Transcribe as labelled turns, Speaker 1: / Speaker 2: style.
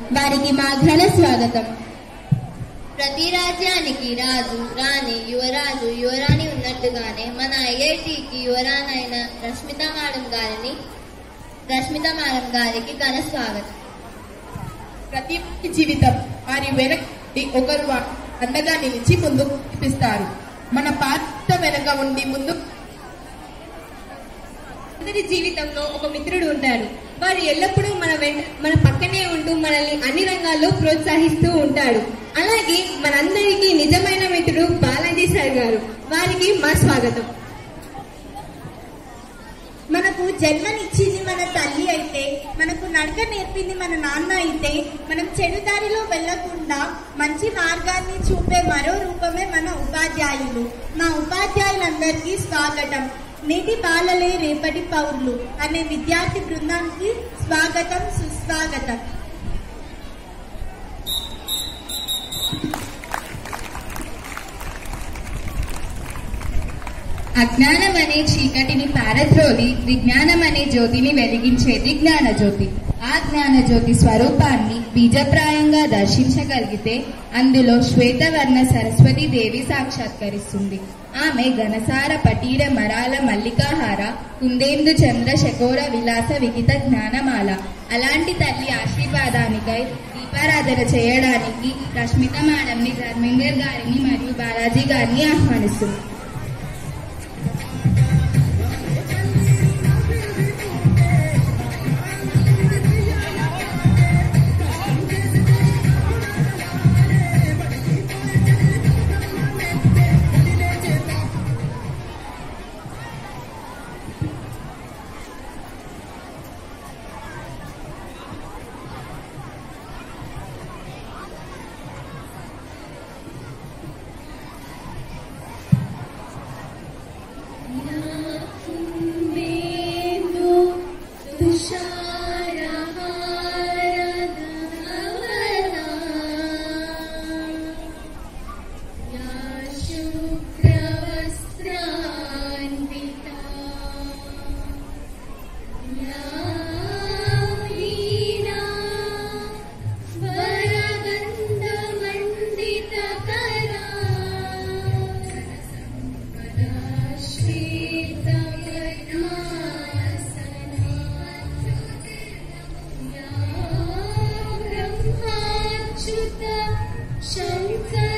Speaker 1: వారికి మా ఘన స్వాగతం
Speaker 2: ప్రతి రాజ్యానికి రాజు రాణి యువరాజు యువరాణి ఉన్నట్టుగానే మన ఐఐటికి యువరాణైన రష్మిత మేడం గారిని రష్మిత మేడం గారికి ఘన స్వాగతం
Speaker 3: ప్రతి ఒక్కరి జీవితం వారి వెనక్కి ఒకరు వా- అండగా నిలిచి ముందుకు నడిపిస్తారు మన పాత్ర వెనక ఉండి ముందు
Speaker 4: అందరి జీవితంలో ఒక మిత్రుడు ఉంటాడు వాడు ఎల్లప్పుడూ మన వెంట మన పక్కనే ఉంటూ మనల్ని అన్ని రంగాల్లో ప్రోత్సహిస్తూ ఉంటాడు అలాగే మనందరికీ నిజమైన మిత్రుడు బాలాజీ సార్ గారు వారికి మా స్వాగతం
Speaker 5: మనకు జన్మనిచ్చింది మన తల్లి అయితే మనకు నడక నేర్పింది మన నాన్న అయితే మనం చెడు దారిలో వెళ్లకుండా మంచి మార్గాన్ని చూపే మరో రూపమే మన ఉపాధ్యాయులు మా ఉపాధ్యాయులందరికీ స్వాగతం నేటి బాలలే రేపటి పౌరులు అనే విద్యార్థి బృందానికి స్వాగతం సుస్వాగతం
Speaker 1: అజ్ఞానం అనే చీకటిని పారద్రోలి విజ్ఞానం అనే జ్యోతిని వెలిగించేది జ్ఞాన జ్యోతి ఆ జ్ఞాన జ్యోతి స్వరూపాన్ని బీజప్రాయంగా దర్శించగలిగితే అందులో శ్వేతవర్ణ సరస్వతి దేవి సాక్షాత్కరిస్తుంది ఆమె ఘనసార పటీర మరాల మల్లికాహార కుందేందు చంద్ర శకోర విలాస విహిత జ్ఞానమాల అలాంటి తల్లి ఆశీర్వాదానికై దీపారాధన చేయడానికి రష్మిత మేడంని ధర్మేందర్ గారిని మరియు బాలాజీ గారిని ఆహ్వానిస్తుంది
Speaker 2: శంకర